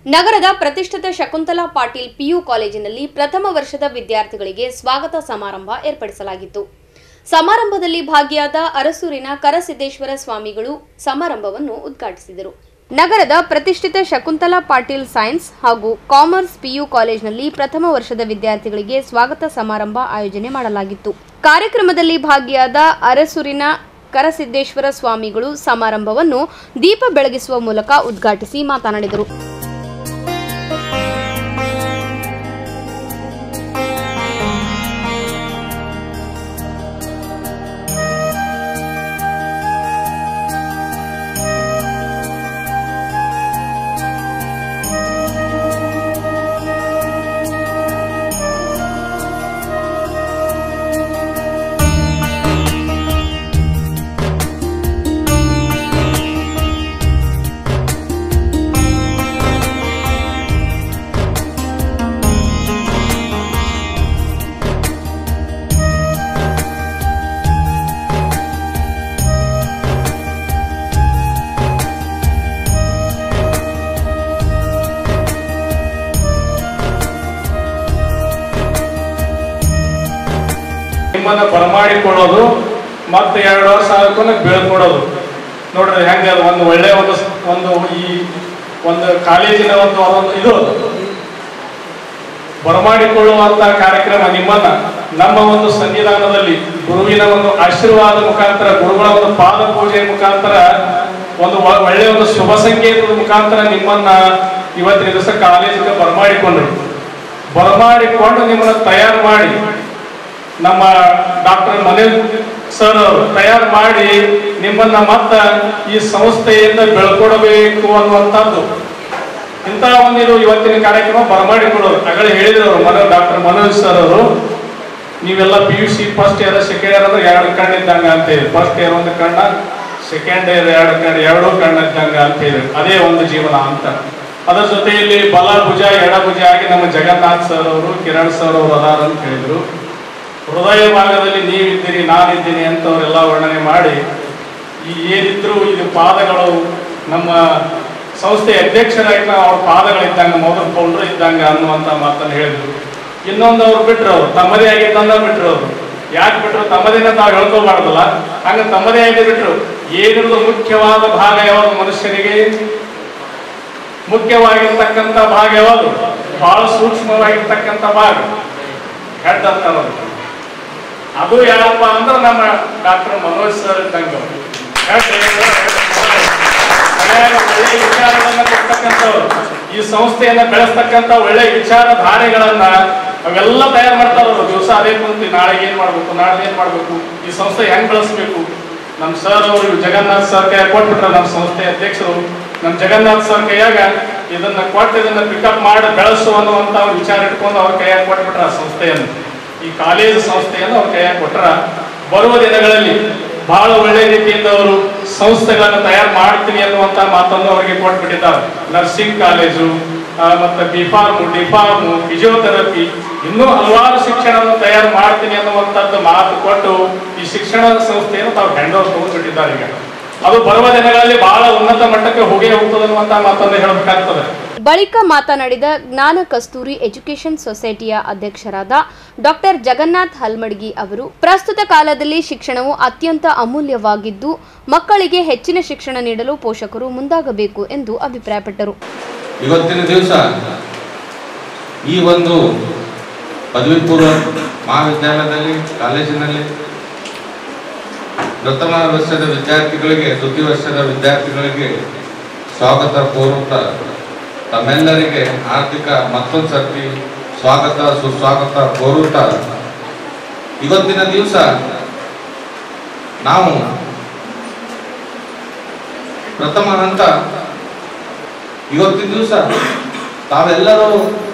ನಗರದ ಪ್ರತಿಷ್ಠಿತ ಶಕುಂತಲಾ ಪಾಟೀಲ್ ಪಿಯು ಕಾಲೇಜಿನಲ್ಲಿ ಪ್ರಥಮ ವರ್ಷದ ವಿದ್ಯಾರ್ಥಿಗಳಿಗೆ ಸ್ವಾಗತ ಸಮಾರಂಭ ಏರ್ಪಡಿಸಲಾಗಿತ್ತು ಸಮಾರಂಭದಲ್ಲಿ ಭಾಗಿಯಾದ ಅರಸೂರಿನ ಕರಸಿದ್ದೇಶ್ವರ ಸ್ವಾಮಿಗಳು ಸಮಾರಂಭವನ್ನು ಉದ್ಘಾಟಿಸಿದರು ನಗರದ ಪ್ರತಿಷ್ಠಿತ ಶಕುಂತಲಾ ಪಾಟೀಲ್ ಸೈನ್ಸ್ ಹಾಗೂ ಕಾಮರ್ಸ್ ಪಿಯು ಕಾಲೇಜಿನಲ್ಲಿ ಪ್ರಥಮ ವರ್ಷದ ವಿದ್ಯಾರ್ಥಿಗಳಿಗೆ ಸ್ವಾಗತ ಸಮಾರಂಭ ಆಯೋಜನೆ ಮಾಡಲಾಗಿತ್ತು ಕಾರ್ಯಕ್ರಮದಲ್ಲಿ ಭಾಗಿಯಾದ ಅರಸೂರಿನ ಕರಸಿದ್ದೇಶ್ವರ ಸ್ವಾಮಿಗಳು ಸಮಾರಂಭವನ್ನು ದೀಪ ಬೆಳಗಿಸುವ ಮೂಲಕ ಉದ್ಘಾಟಿಸಿ ಮಾತನಾಡಿದರು ನಿಮ್ಮನ್ನ ಬರಮಾಡಿಕೊಳ್ಳೋದು ಮತ್ತೆ ಎರಡು ವರ್ಷ ಆದ್ಕೊಂಡು ಬೀಳ್ಕೊಡೋದು ನೋಡ್ರಿ ಹೆಂಗೆ ಅದು ಒಂದು ಒಳ್ಳೆ ಒಂದು ಸ್- ಒಂದು ಈ ಒಂದು ಕಾಲೇಜಿನ ಒಂದು ಅದೊಂದು ಇದು ಅದು. ಬರಮಾಡಿಕೊಳ್ಳುವಂತ ಕಾರ್ಯಕ್ರಮ ನಿಮ್ಮನ್ನ ನಮ್ಮ ಒಂದು ಸನ್ನಿಧಾನದಲ್ಲಿ ಗುರುವಿನ ಒಂದು ಆಶೀರ್ವಾದ ಮುಖಾಂತರ ಗುರುಗಳ ಒಂದು ಪಾದ ಪೂಜೆ ಮುಖಾಂತರ ಒಂದು ಒ- ಒಳ್ಳೆಯ ಒಂದು ಶುಭ ಸಂಕೇತದ ಮುಖಾಂತರ ನಿಮ್ಮನ್ನ ಇವತ್ತಿನ ದಿವಸ ಕಾಲೇಜಿಗೆ ಬರಮಾಡಿಕೊಂಡ್ರು ಬರಮಾಡಿಕೊಂಡು ನಿಮ್ಮನ್ನ ತಯಾರು ಮಾಡಿ ನಮ್ಮ ಡಾಕ್ಟರ್ ಮನೇಶ್ ಸರ್ ಅವರು ತಯಾರು ಮಾಡಿ ನಿಮ್ಮನ್ನ ಮತ್ತ ಈ ಸಂಸ್ಥೆಯಿಂದ ಬೆಳ್ಕೊಡಬೇಕು ಅನ್ನುವಂಥದ್ದು ಇಂತಹ ಒಂದು ಇದು ಇವತ್ತಿನ ಕಾರ್ಯಕ್ರಮ ಬರಮಾಡಿಕೊಳ್ಳೋರು ಆಗಲೇ ಹೇಳಿದ್ರು ಅವರು ಮನೋ ಡಾಕ್ಟರ್ ಮನೋಜ್ ಸರ್ ಅವರು ನೀವೆಲ್ಲ P U C first year second year ಅಂದ್ರೆ ಎರಡು ಕಣ್ಣು ಇದ್ದಂಗ ಅಂತ ಹೇಳಿ ಫಸ್ಟ್ ಇಯರ್ ಒಂದು ಕಣ್ಣ ಸೆಕೆಂಡ್ ಇಯರ್ ಎರಡು ಕಣ್ಣು ಎರಡೂ ಕಣ್ಣು ಇದ್ದಂಗ ಅಂತ ಹೇಳಿ ಅದೇ ಒಂದು ಜೀವನ ಅಂತ ಅದರ ಜೊತೆಯಲ್ಲಿ ಬಲ ಭುಜ ಎಡ ಭುಜ ಆಗಿ ನಮ್ಮ ಜಗನ್ನಾಥ್ ಸರ್ ಅವರು ಕಿರಣ್ ಸರ್ ಅವರು ಅದಾರ ಅಂತ ಹೇಳಿದ್ರು ಹೃದಯ ಭಾಗದಲ್ಲಿ ನೀವಿದ್ದೀರಿ ನಾನಿದ್ದೀನಿ ಅಂತ ಅವರೆಲ್ಲ ವರ್ಣನೆ ಮಾಡಿ ಈ ಏನಿದ್ರು ಇದು ಪಾದಗಳು ನಮ್ಮ ಸಂಸ್ಥೆ ಅಧ್ಯಕ್ಷರಾಗಿ ನಾವು ಅವ್ರ ಪಾದಗಳಿದ್ದಂಗ ಮೊದಲು ಪೌಂಡ್ರು ಇದ್ದಂಗ ಅನ್ನುವಂತ ಮಾತನ್ನು ಹೇಳಿದ್ರು ಇನ್ನೊಂದು ಅವ್ರು ಬಿಟ್ರು ಅವ್ರು ತಮ್ಮದೇ ಆಗಿದ್ದನ್ನ ಬಿಟ್ರು ಅವರು ಯಾಕೆ ಬಿಟ್ರು ತಮ್ಮದೇನ ತಾವು ಹೇಳ್ಕೋಬಾರ್ದಲ್ಲ ಹಂಗ ತಮ್ಮದೇ ಆಗಿ ಬಿಟ್ರು ಏನಿರೋದು ಮುಖ್ಯವಾದ ಭಾಗ ಯಾವುದು ಮನುಷ್ಯನಿಗೆ ಮುಖ್ಯವಾಗಿರ್ತಕ್ಕಂಥ ಭಾಗ ಯಾವುದು ಬಹಳ ಸೂಕ್ಷ್ಮವಾಗಿರ್ತಕ್ಕಂಥ ಭಾಗ ಹೆಡ್ ಅಂತಾರ ಅದು ಯಾರಪ್ಪ ಅಂದ್ರೆ ನಮ್ಮ ಡಾಕ್ಟರ್ ಮನೋಜ್ ಸರ್ ಇದ್ದಂಗೆ ಅವ್ರು. ಹೆಡ್ ಹೇಳಿದ್ರು, ಮನ್ಯಾಗ ಒಳ್ಳೆ ವಿಚಾರಗಳನ್ನ ಕೊಡ್ತಕ್ಕಂಥವ್ರು ಈ ಸಂಸ್ಥೆಯನ್ನ ಬೆಳೆಸ್ತಕ್ಕಂಥ ಒಳ್ಳೆ ವಿಚಾರಧಾರೆಗಳನ್ನ ಅವೆಲ್ಲ ತಯಾರು ಮಾಡ್ತಾರ ಅವರು ದಿವಸ ಅದೇ ಕುಂತು ನಾಳೆ ಏನ್ ಮಾಡ್ಬೇಕು ನಾಳೆ ಏನ್ ಮಾಡ್ಬೇಕು ಈ ಸಂಸ್ಥೆ ಹೆಂಗ್ ಬೆಳೆಸ್ಬೇಕು ನಮ್ಮ ಸರ್ ಅವರು ಜಗನ್ನಾಥ್ ಸರ್ ಕೈಯಾಗ ಕೊಟ್ಬಿಟ್ರ ನಮ್ಮ ಸಂಸ್ಥೆ ಅಧ್ಯಕ್ಷರು ನಮ್ಮ ಜಗನ್ನಾಥ್ ಸರ್ ಕೈಯಾಗ ಇದನ್ನ ಕೊಟ್ಟು ಇದನ್ನ ಪಿಕಪ್ ಮಾಡಿ ಬೆಳೆಸು ಅನ್ನುವಂತ ಒಂದು ವಿಚಾರ ಇಟ್ಕೊಂಡು ಅವ್ರ ಕೈಯಾಗ ಕೊಟ್ಬಿಟ್ರ ಆ ಸಂಸ್ಥೆಯನ್ನು ಈ ಕಾಲೇಜು ಸಂಸ್ಥೆಯನ್ನು ಅವ್ರ ಕೈಯಾಗ ಕೊಟ್ರ ಬರುವ ದಿನಗಳಲ್ಲಿ ಬಹಳ ಒಳ್ಳೆ ರೀತಿಯಿಂದ ಅವರು ಸಂಸ್ಥೆಗಳನ್ನು ತಯಾರು ಮಾಡ್ತೀನಿ ಅನ್ನುವಂತ ಮಾತನ್ನು ಅವರಿಗೆ ಕೊಟ್ಬಿಟ್ಟಿದ್ದಾರೆ ನರ್ಸಿಂಗ್ ಕಾಲೇಜು ಆ, ಮತ್ತೆ B pharm D pharm physiotherapy ಇನ್ನೂ ಹಲವಾರು ಶಿಕ್ಷಣವನ್ನು ತಯಾರು ಮಾಡ್ತೀನಿ ಅನ್ನುವಂಥದ್ದು ಮಾತು ಕೊಟ್ಟು ಈ ಶಿಕ್ಷಣ ಸಂಸ್ಥೆಯನ್ನು ತಾವು ಹ್ಯಾಂಡ್ ಓವರ್ ತಗೊಂಡ್ಬಿಟ್ಟಿದ್ದಾರೆ ಈಗ ಅದು ಬರುವ ದಿನಗಳಲ್ಲಿ ಬಹಳ ಉನ್ನತ ಮಟ್ಟಕ್ಕೆ ಹೋಗೇ ಹೋಗ್ತದೆ ಅನ್ನುವಂತ ಮಾತನ್ನು ಹೇಳಬೇಕಾಗ್ತದೆ ಬಳಿಕ ಮಾತನಾಡಿದ ಜ್ಞಾನ ಕಸ್ತೂರಿ ಎಜುಕೇಷನ್ ಸೊಸೈಟಿಯ ಅಧ್ಯಕ್ಷರಾದ ಡಾಕ್ಟರ್ ಜಗನ್ನಾಥ್ ಹಲ್ಮಡ್ಗಿ ಅವರು ಪ್ರಸ್ತುತ ಕಾಲದಲ್ಲಿ ಶಿಕ್ಷಣವು ಅತ್ಯಂತ ಅಮೂಲ್ಯವಾಗಿದ್ದು ಮಕ್ಕಳಿಗೆ ಹೆಚ್ಚಿನ ಶಿಕ್ಷಣ ನೀಡಲು ಪೋಷಕರು ಮುಂದಾಗಬೇಕು ಎಂದು ಅಭಿಪ್ರಾಯಪಟ್ಟರು ಇವತ್ತಿನ ದಿವಸ ಈ ಒಂದು ಪದವಿ ಪೂರ್ವ ಮಹಾವಿದ್ಯಾಲಯದಲ್ಲಿ ಕಾಲೇಜಿನಲ್ಲಿ ಪ್ರಥಮ ವರ್ಷದ ವಿದ್ಯಾರ್ಥಿಗಳಿಗೆ ದ್ವಿತೀಯ ವರ್ಷದ ವಿದ್ಯಾರ್ಥಿಗಳಿಗೆ ಸ್ವಾಗತ ಕೋರುತ್ತ ತಮ್ಮೆಲ್ಲರಿಗೆ ಆರ್ಥಿಕ ಮತ್ತೊಂದು ಸರ್ತಿ ಸ್ವಾಗತ ಸುಸ್ವಾಗತ ಕೋರುತ್ತಾ ಇವತ್ತಿನ ದಿವಸ ನಾವು ಪ್ರಥಮ ಹಂತ ಇವತ್ತಿನ ದಿವಸ ತಾವೆಲ್ಲರೂ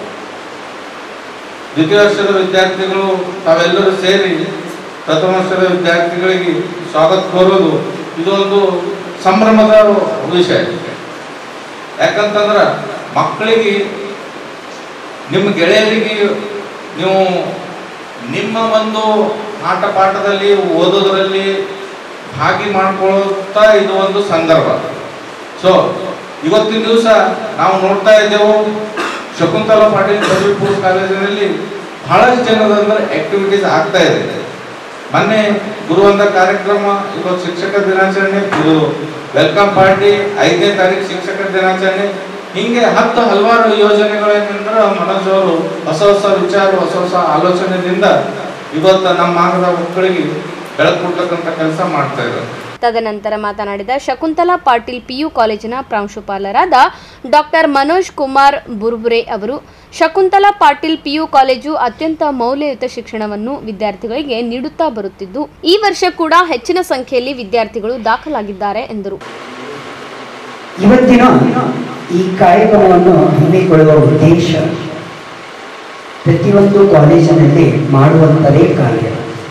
ದ್ವಿತೀಯ ವರ್ಷದ ವಿದ್ಯಾರ್ಥಿಗಳು ತಾವೆಲ್ಲರೂ ಸೇರಿ ಪ್ರಥಮ ವರ್ಷದ ವಿದ್ಯಾರ್ಥಿಗಳಿಗೆ ಸ್ವಾಗತ ಕೋರೋದು ಇದೊಂದು ಸಂಭ್ರಮದ ವಿಷಯ ಯಾಕಂತಂದ್ರ ಮಕ್ಕಳಿಗೆ ನಿಮ್ಮ ಗೆಳೆಯರಿಗೆ ನೀವು ನಿಮ್ಮ ಒಂದು ಆಟ ಪಾಠದಲ್ಲಿ ಓದೋದ್ರಲ್ಲಿ ಭಾಗಿ ಮಾಡ್ಕೊಳ್ತಾ ಇದು ಒಂದು ಸಂದರ್ಭ ಸೊ ಇವತ್ತಿನ ದಿವಸ ನಾವು ನೋಡ್ತಾ ಇದ್ದೆವು ಶಕುಂತಲಾ ಪಾಟೀಲ್ ಪದವಿ ಪೂರ್ವ ಕಾಲೇಜಿನಲ್ಲಿ ಬಹಳಷ್ಟು ಜನದ ಅಂದ್ರೆ ಆಕ್ಟಿವಿಟೀಸ್ ಆಗ್ತಾ ಇದೆ ಮೊನ್ನೆ ಗುರುವಂತ ಕಾರ್ಯಕ್ರಮ ಇವತ್ತು ಶಿಕ್ಷಕರ ದಿನಾಚರಣೆ ಇದು ವೆಲ್ಕಮ್ ಪಾರ್ಟಿ ಐದನೇ ತಾರೀಕು ಶಿಕ್ಷಕರ ದಿನಾಚರಣೆ ಹಿಂಗೆ ಹತ್ತು ಹಲವಾರು ಯೋಜನೆಗಳೇನೆಂದ್ರೆ ಮನೋಜ್ ಅವರು ಹೊಸ ಹೊಸ ವಿಚಾರ ಹೊಸ ಹೊಸ ಆಲೋಚನೆಯಿಂದ ಇವತ್ತು ನಮ್ಮ ಭಾಗದ ಮಕ್ಕಳಿಗೆ ಬೆಳಕು ಕೊಡ್ತಕ್ಕಂಥ ಕೆಲಸ ಮಾಡ್ತಾ ಇದ್ದಾರೆ ತದನಂತರ ಮಾತನಾಡಿದ ಶಕುಂತಲಾ ಪಾಟೀಲ್ ಪಿಯು ಕಾಲೇಜಿನ ಪ್ರಾಂಶುಪಾಲರಾದ ಡಾಕ್ಟರ್ ಮನೋಜ್ ಕುಮಾರ್ ಬುರ್ಬುರೆ ಅವರು ಶಕುಂತಲಾ ಪಾಟೀಲ್ ಪಿಯು ಕಾಲೇಜು ಅತ್ಯಂತ ಮೌಲ್ಯಯುತ ಶಿಕ್ಷಣವನ್ನು ವಿದ್ಯಾರ್ಥಿಗಳಿಗೆ ನೀಡುತ್ತಾ ಬರುತ್ತಿದ್ದು ಈ ವರ್ಷ ಕೂಡ ಹೆಚ್ಚಿನ ಸಂಖ್ಯೆಯಲ್ಲಿ ವಿದ್ಯಾರ್ಥಿಗಳು ದಾಖಲಾಗಿದ್ದಾರೆ ಎಂದರು ಇವತ್ತಿನ ಈ ಕಾರ್ಯಕ್ರಮವನ್ನು ಹಮ್ಮಿಕೊಳ್ಳುವ ಉದ್ದೇಶ ಪ್ರತಿಯೊಂದು ಕಾಲೇಜಿನಲ್ಲಿ ಮಾಡುವಂಥದೇ ಕಾರ್ಯ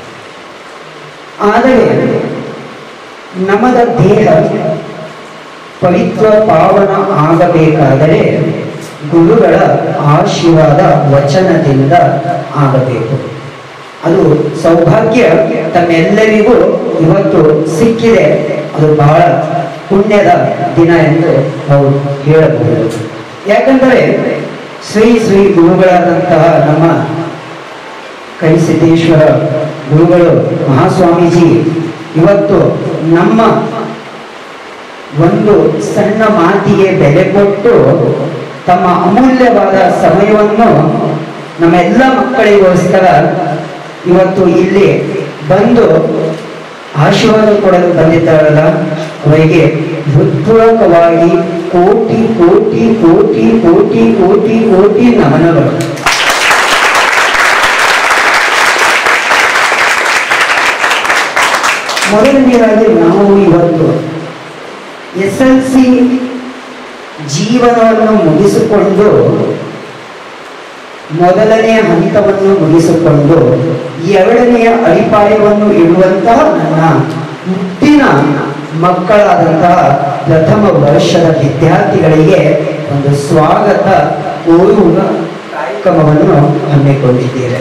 ಆದರೆ ನಮ್ಮದ ದೇಹ ಪವಿತ್ರ ಪಾವನ ಆಗಬೇಕಾದರೆ ಗುರುಗಳ ಆಶೀರ್ವಾದ ವಚನದಿಂದ ಆಗಬೇಕು ಅದು ಸೌಭಾಗ್ಯ ತಮ್ಮೆಲ್ಲರಿಗೂ ಇವತ್ತು ಸಿಕ್ಕಿದೆ ಅದು ಬಹಳ ಪುಣ್ಯದ ದಿನ ಎಂದು ನಾವು ಹೇಳಬಹುದು ಯಾಕಂದರೆ ಶ್ರೀ ಶ್ರೀ ಗುರುಗಳಾದಂತಹ ನಮ್ಮ ಕೈಸಿದ್ದೇಶ್ವರ ಗುರುಗಳು ಮಹಾಸ್ವಾಮೀಜಿ ಇವತ್ತು ನಮ್ಮ ಒಂದು ಸಣ್ಣ ಮಾತಿಗೆ ಬೆಲೆ ಕೊಟ್ಟು ತಮ್ಮ ಅಮೂಲ್ಯವಾದ ಸಮಯವನ್ನು ನಮ್ಮೆಲ್ಲ ಮಕ್ಕಳಿಗೋಸ್ಕರ ಇವತ್ತು ಇಲ್ಲಿ ಬಂದು ಆಶೀರ್ವಾದ ಕೊಡಲು ಬಂದಿದ್ದಾರಲ್ಲ ಅವರಿಗೆ ಹೃತ್ಪೂರ್ವಕವಾಗಿ ಕೋಟಿ ಕೋಟಿ ಕೋಟಿ ಕೋಟಿ ಕೋಟಿ ಕೋಟಿ ನಮನಗಳು ಮೊದಲನೆಯದಾಗಿ ನಾವು ಇವತ್ತು ಎಸ್ ಎಲ್ ಸಿ ಜೀವನವನ್ನು ಮುಗಿಸಿಕೊಂಡು ಮೊದಲನೆಯ ಹಂತವನ್ನು ಮುಗಿಸಿಕೊಂಡು ಎರಡನೆಯ ಅಡಿಪಾಯವನ್ನು ಇಡುವಂತಹ ನನ್ನ ಮುಟ್ಟಿನ ಮಕ್ಕಳಾದಂತಹ ಪ್ರಥಮ ವರ್ಷದ ವಿದ್ಯಾರ್ಥಿಗಳಿಗೆ ಒಂದು ಸ್ವಾಗತ ಕೋರುವ ಕಾರ್ಯಕ್ರಮವನ್ನು ಹಮ್ಮಿಕೊಂಡಿದ್ದೇವೆ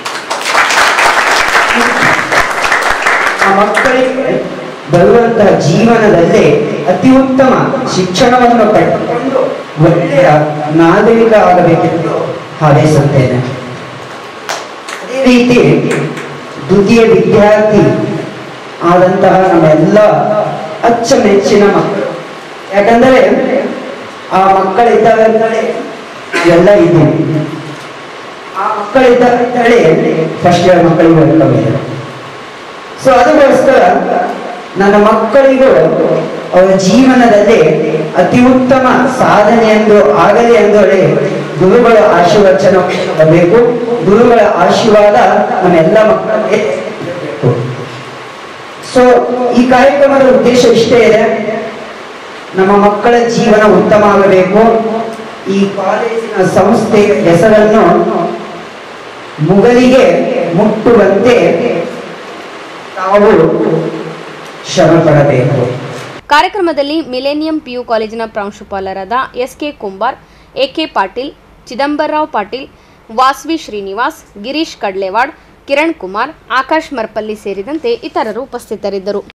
ಆ ಮಕ್ಕಳಿಗೆ ಬರುವಂತಹ ಜೀವನದಲ್ಲಿ ಅತಿ ಉತ್ತಮ ಶಿಕ್ಷಣವನ್ನು ಪಡೆದುಕೊಂಡು ಒಳ್ಳೆಯ ನಾಗರಿಕ ಆಗಬೇಕೆಂದು ಹಾರೈಸುತ್ತೇನೆ ಅದೇ ರೀತಿ ದ್ವಿತೀಯ ವಿದ್ಯಾರ್ಥಿ ಆದಂತಹ ನಮ್ಮೆಲ್ಲ ಅಚ್ಚಮೆಚ್ಚಿನ ಮಕ್ಕಳು ಯಾಕಂದರೆ ಆ ಮಕ್ಕಳಿದ್ದಾಗಲೇ ಎಲ್ಲ ಇದ್ದೀವಿ ಆ ಮಕ್ಕಳಿದ್ದಾಗಲೇ ಫಸ್ಟ್ ಇಯರ್ ಮಕ್ಕಳಿಗೆ ವೆಲ್ಕಮ್ ಇದೆ ಸೊ ಅದಕ್ಕೋಸ್ಕರ ನನ್ನ ಮಕ್ಕಳಿಗೂ ಅವರ ಜೀವನದಲ್ಲಿ ಅತಿ ಉತ್ತಮ ಸಾಧನೆಯೆಂದು ಆಗಲಿ ಎಂದು ಹೇಳಿ ಗುರುಗಳ ಆಶೀರ್ವಚನ ಬೇಕು ಗುರುಗಳ ಆಶೀರ್ವಾದ ನಮ್ಮೆಲ್ಲ ಮಕ್ಕಳಿಗೆ ಬೇಕು ಸೊ ಈ ಕಾರ್ಯಕ್ರಮದ ಉದ್ದೇಶ ಇಷ್ಟೇ ಇದೆ ನಮ್ಮ ಮಕ್ಕಳ ಜೀವನ ಉತ್ತಮ ಆಗಬೇಕು ಈ ಕಾಲೇಜಿನ ಸಂಸ್ಥೆಯ ಹೆಸರನ್ನು ಮುಗಲಿಗೆ ಮುಟ್ಟುವಂತೆ ತಾವು ಶ್ರಮ ಪಡಬೇಕು ಕಾರ್ಯಕ್ರಮದಲ್ಲಿ ಮಿಲೇನಿಯಂ ಪಿಯು ಕಾಲೇಜಿನ ಪ್ರಾಂಶುಪಾಲರಾದ S K Kumbar A K Patil Chidambararao Patil Vasvi Srinivas Girish Kadlewad Kiran Kumar Akash Marpalli ಸೇರಿದಂತೆ ಇತರರು ಉಪಸ್ಥಿತರಿದ್ದರು